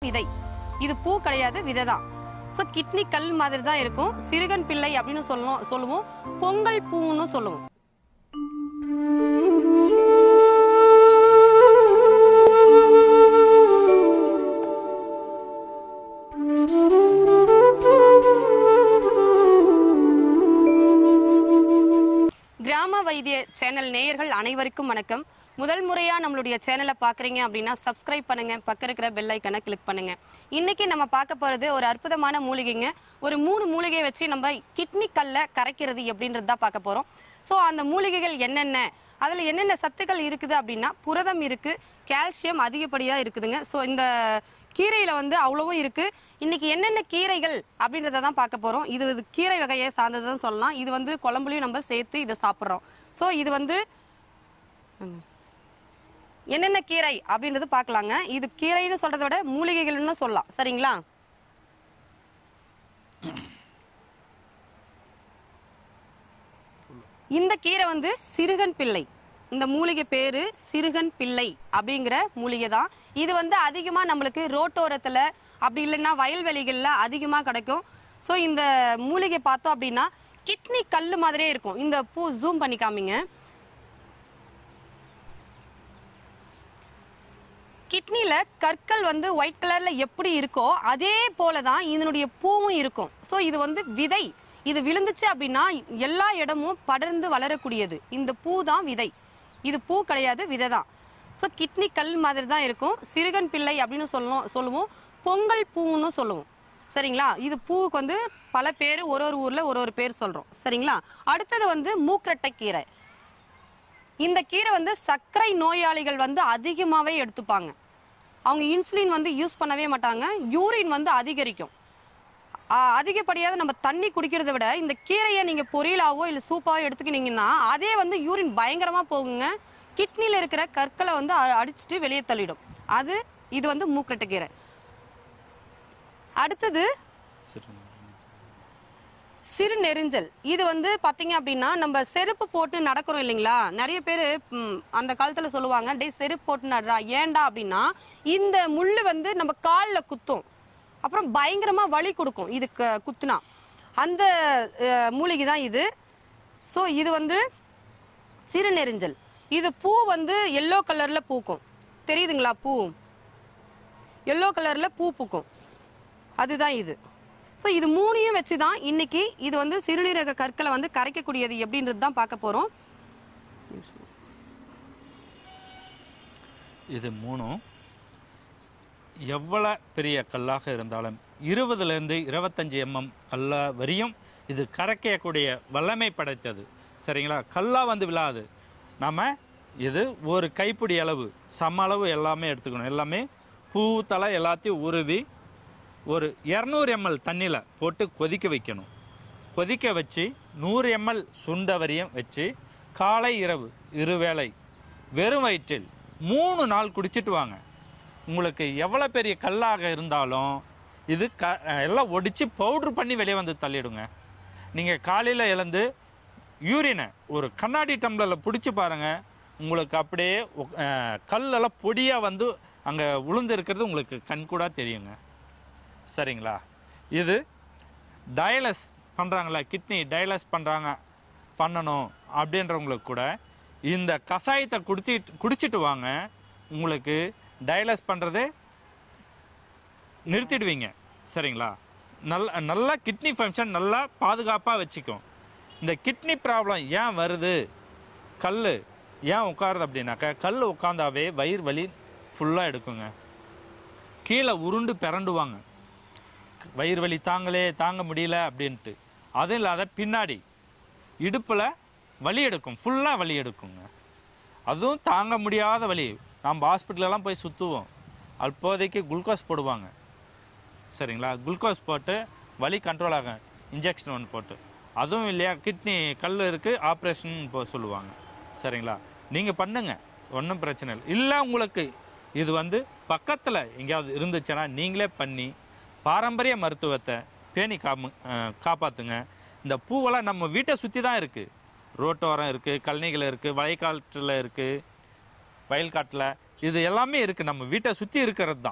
விதை இது பூ கிடையாது விதை தான் ஸோ கிட்னி கல் மாதிரி தான் இருக்கும் சிறுகன் பிள்ளை அப்படின்னு சொல்லணும் சொல்லுவோம் பொங்கல் பூன்னு சொல்லுவோம் கிராம வைத்திய சேனல் நேயர்கள் அனைவருக்கும் வணக்கம் முதல் முறையா நம்மளுடைய சேனலை பாக்குறீங்க அப்படின்னா சப்ஸ்கிரைப் பண்ணுங்க பக்கம் இருக்கிற பெல் ஐக்கனை கிளிக் பண்ணுங்க இன்னைக்கு நம்ம பார்க்க போறது ஒரு அற்புதமான மூலிகைங்க ஒரு மூணு மூலிகையை வச்சு நம்ம கிட்னி கல்ல கரைக்கிறது எப்படின்றது தான் பார்க்க போறோம் ஸோ அந்த மூலிகைகள் என்னென்ன அதுல என்னென்ன சத்துக்கள் இருக்குது அப்படின்னா புரதம் இருக்கு கால்சியம் அதிகப்படியா இருக்குதுங்க ஸோ இந்த கீரையில வந்து அவ்வளவும் இருக்கு இன்னைக்கு என்னென்ன கீரைகள் அப்படின்றத தான் பார்க்க போறோம் இது இது கீரை வகையை சார்ந்ததுன்னு சொல்லலாம் இது வந்து குழம்புலையும் நம்ம சேர்த்து இதை சாப்பிட்றோம் ஸோ இது வந்து ம். என்னென்ன கீரை அப்படின்றது பார்க்கலாங்க இது கீரைன்னு சொல்றதை விட மூலிகைகள்னு சொல்லலாம் சரிங்களா இந்த கீரை வந்து சிறுகன் பிள்ளை இந்த மூலிகை பேரு சிறுகன் பிள்ளை அப்படிங்கிற மூலிகை தான் இது வந்து அதிகமா நம்மளுக்கு ரோட்டோரத்துல அப்படி இல்லைன்னா வயல்வெளிகள்ல அதிகமா கிடைக்கும் ஸோ இந்த மூலிகை பார்த்தோம் அப்படின்னா கிட்னி கல் மாதிரியே இருக்கும் இந்த பூ ஜூம் பண்ணி காமிங்க கிட்னில கற்கள் வந்து ஒயிட் கலர்ல எப்படி இருக்கோ அதே போல தான் இதனுடைய பூவும் இருக்கும் ஸோ இது வந்து விதை இது விழுந்துச்சு அப்படின்னா எல்லா இடமும் படர்ந்து வளரக்கூடியது இந்த பூ தான் விதை இது பூ கிடையாது விதை தான் ஸோ கிட்னி கல் மாதிரி தான் இருக்கும் சிறுகன் பிள்ளை அப்படின்னு சொல்லணும் சொல்லுவோம் பொங்கல் பூன்னு சொல்லுவோம் சரிங்களா இது பூவுக்கு வந்து பல பேர் ஒரு ஒரு ஊர்ல ஒரு ஒரு பேர் சொல்றோம் சரிங்களா அடுத்தது வந்து மூக்கரட்டை கீரை இந்த கீரை வந்து சர்க்கரை நோயாளிகள் வந்து அதிகமாகவே எடுத்துப்பாங்க அவங்க இன்சுலின் வந்து யூஸ் பண்ணவே மாட்டாங்க யூரின் வந்து அதிகரிக்கும் ஆ, அதிகப்படியாக நம்ம தண்ணி குடிக்கிறத விட இந்த கீரையை நீங்க பொரியலாவோ இல்லை சூப்பாவோ எடுத்துக்கினீங்கன்னா அதே வந்து யூரின் பயங்கரமா போகுங்க கிட்னில இருக்கிற கற்களை வந்து அ- அடிச்சிட்டு வெளியே தள்ளிடும் அது இது வந்து மூக்கட்டை கீரை அடுத்தது சரி சிறு நெரிஞ்சல் இது வந்து பாத்தீங்க அப்படின்னா நம்ம செருப்பு போட்டு நடக்கிறோம் இல்லைங்களா நிறைய பேர் அந்த காலத்துல சொல்லுவாங்க டேய் செருப்பு போட்டு நடுறா ஏன்டா அப்படின்னா இந்த முள்ளு வந்து நம்ம காலில் குத்தும் அப்புறம் பயங்கரமா வலி கொடுக்கும் இது க- குத்துனா அந்த அஹ், மூலிகை தான் இது ஸோ இது வந்து சிறு நெரிஞ்சல் இது பூ வந்து எல்லோ கலர்ல பூக்கும் தெரியுதுங்களா பூ எல்லோ கலர்ல பூ பூக்கும் அதுதான் இது ஸோ இது மூணையும் வச்சு தான் இன்னைக்கு இது வந்து சிறுநீரக கற்களை வந்து கரைக்கக்கூடியது எப்படின்றது தான் பார்க்க போறோம் இது மூணும் எவ்வளோ பெரிய கல்லாக இருந்தாலும் இருபதுலேருந்து இருபத்தஞ்சி எம்எம் கல்லா வரையும் இது கரைக்கக்கூடிய வல்லமை படைத்தது சரிங்களா கல்லா வந்து விழாது நம்ம இது ஒரு கைப்பிடி அளவு சம அளவு எல்லாமே எடுத்துக்கணும் எல்லாமே பூ தலை எல்லாத்தையும் உருவி ஒரு இரநூறு எம்எல் தண்ணியில் போட்டு கொதிக்க வைக்கணும் கொதிக்க வச்சு நூறு எம்எல் சுண்ட வரையும் வச்சு காலை இரவு இருவேளை வெறும் வயிற்றில் மூணு நாள் குடிச்சிட்டு வாங்க உங்களுக்கு எவ்வளோ பெரிய கல்லாக இருந்தாலும் இது க எல்லாம் ஒடிச்சு பவுட்ரு பண்ணி வெளியே வந்து தள்ளிடுங்க நீங்கள் காலையில் எழுந்து யூரினை ஒரு கண்ணாடி டம்ளரில் பிடிச்சி பாருங்கள் உங்களுக்கு அப்படியே உக்- அஹ், கல்லெல்லாம் பொடியாக வந்து அங்கே உளுந்து இருக்கிறது உங்களுக்கு கண்கூடா தெரியுங்க சரிங்களா இது டயலஸ் பண்ணுறாங்களா கிட்னி டயலஸ் பண்ணுறாங்க பண்ணணும் அப்படின்றவங்களுக்கு கூட இந்த கஷாயத்தை குடிச்சிட்டு குடிச்சிட்டு வாங்க உங்களுக்கு டயலஸ் பண்ணுறதே நிறுத்திடுவீங்க சரிங்களா நல்ல நல்லா கிட்னி ஃபங்க்ஷன் நல்லா பாதுகாப்பாக வச்சுக்கும் இந்த கிட்னி ப்ராப்ளம் ஏன் வருது கல் ஏன் உட்காருது அப்படின்னாக்கா கல் உட்காந்தாவே வயிறு வலி ஃபுல்லாக எடுக்குங்க கீழே உருண்டு பிறண்டுவாங்க வயிறு வலி தாங்களே தாங்க முடியல அப்படின்ட்டு அதுவும் இல்லாத பின்னாடி இடுப்பில் வலி எடுக்கும் ஃபுல்லாக வலி எடுக்குங்க அதுவும் தாங்க முடியாத வலி நம்ம ஹாஸ்பிட்டலெல்லாம் போய் சுற்றுவோம் அப்போதைக்கு குளுக்கோஸ் போடுவாங்க சரிங்களா குளுக்கோஸ் போட்டு வலி கண்ட்ரோல் ஆகும் இன்ஜெக்ஷன் ஒன்று போட்டு அதுவும் இல்லையா கிட்னி கல் இருக்குது ஆப்ரேஷன் இப்போ சொல்லுவாங்க சரிங்களா நீங்கள் பண்ணுங்க ஒன்றும் பிரச்சனை இல்லை இல்லை உங்களுக்கு இது வந்து பக்கத்தில் எங்கேயாவது இருந்துச்சுன்னா நீங்களே பண்ணி பாரம்பரிய மருத்துவத்தை பேணி காமு அஹ், காப்பாத்துங்க இந்த பூவெல்லாம் நம்ம வீட்டை சுற்றி தான் இருக்குது ரோட்டோரம் இருக்குது கழனிகள் இருக்குது வயக்காட்டில் இருக்குது வயல்காட்டில் இது எல்லாமே இருக்குது நம்ம வீட்டை சுற்றி இருக்கிறது தான்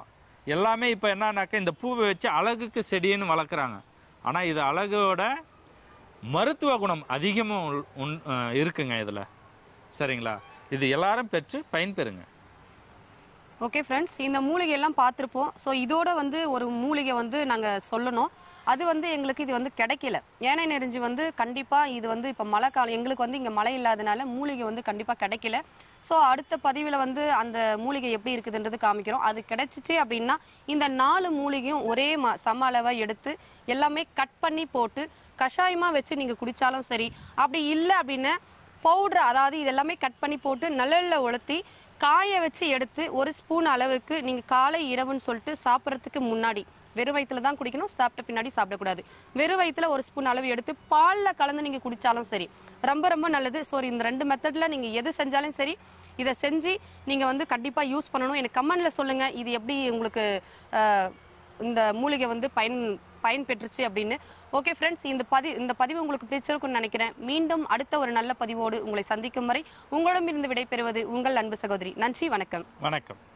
எல்லாமே இப்போ என்னன்னாக்கா இந்த பூவை வச்சு அழகுக்கு செடின்னு வளர்க்குறாங்க ஆனால் இது அழகோட மருத்துவ குணம் அதிகமாக உள்- உண் அஹ் இருக்குங்க இதில் சரிங்களா இது எல்லாரும் பெற்று பயன்பெறுங்க ஓகே ஃப்ரெண்ட்ஸ் இந்த மூலிகை எல்லாம் பார்த்துருப்போம் ஸோ இதோட வந்து ஒரு மூலிகை வந்து நாங்கள் சொல்லணும் அது வந்து எங்களுக்கு இது வந்து கிடைக்கல ஏனை நெறிஞ்சு வந்து கண்டிப்பாக இது வந்து இப்போ மழை காலம் எங்களுக்கு வந்து இங்கே மழை இல்லாதனால மூலிகை வந்து கண்டிப்பாக கிடைக்கல ஸோ அடுத்த பதிவில் வந்து அந்த மூலிகை எப்படி இருக்குதுன்றது காமிக்கிறோம் அது கிடைச்சிச்சு அப்படின்னா இந்த நாலு மூலிகையும் ஒரே ம சம அளவை எடுத்து எல்லாமே கட் பண்ணி போட்டு கஷாயமாக வச்சு நீங்கள் குடித்தாலும் சரி அப்படி இல்லை அப்படின்னா பவுடர் அதாவது இது எல்லாமே கட் பண்ணி போட்டு நல்லெண்ணெய் உளுத்தி காய வச்சு எடுத்து ஒரு ஸ்பூன் அளவுக்கு நீங்க காலை இரவுன்னு சொல்லிட்டு சாப்பிட்றதுக்கு முன்னாடி வெறும் வயிற்றுல தான் குடிக்கணும் சாப்பிட்ட பின்னாடி சாப்பிடக்கூடாது வெறும் வயிற்றுல ஒரு ஸ்பூன் அளவு எடுத்து பால்ல கலந்து நீங்க குடிச்சாலும் சரி ரொம்ப ரொம்ப நல்லது ஸோ இந்த ரெண்டு மெத்தட்ல நீங்க எது செஞ்சாலும் சரி இதை செஞ்சு நீங்க வந்து கண்டிப்பா யூஸ் பண்ணணும் எனக்கு கமெண்ட்ல சொல்லுங்க இது எப்படி உங்களுக்கு அஹ், இந்த மூலிகை வந்து பயன் பயன் பெற்றுச்சு அப்படின்னு ஓகே ஃப்ரெண்ட்ஸ் இந்த பதி இந்த பதிவு உங்களுக்கு பிடிச்சிருக்கும்னு நினைக்கிறேன் மீண்டும் அடுத்த ஒரு நல்ல பதிவோடு உங்களை சந்திக்கும் வரை உங்களிடமிருந்து விடைபெறுவது உங்கள் அன்பு சகோதரி நன்றி வணக்கம் வணக்கம்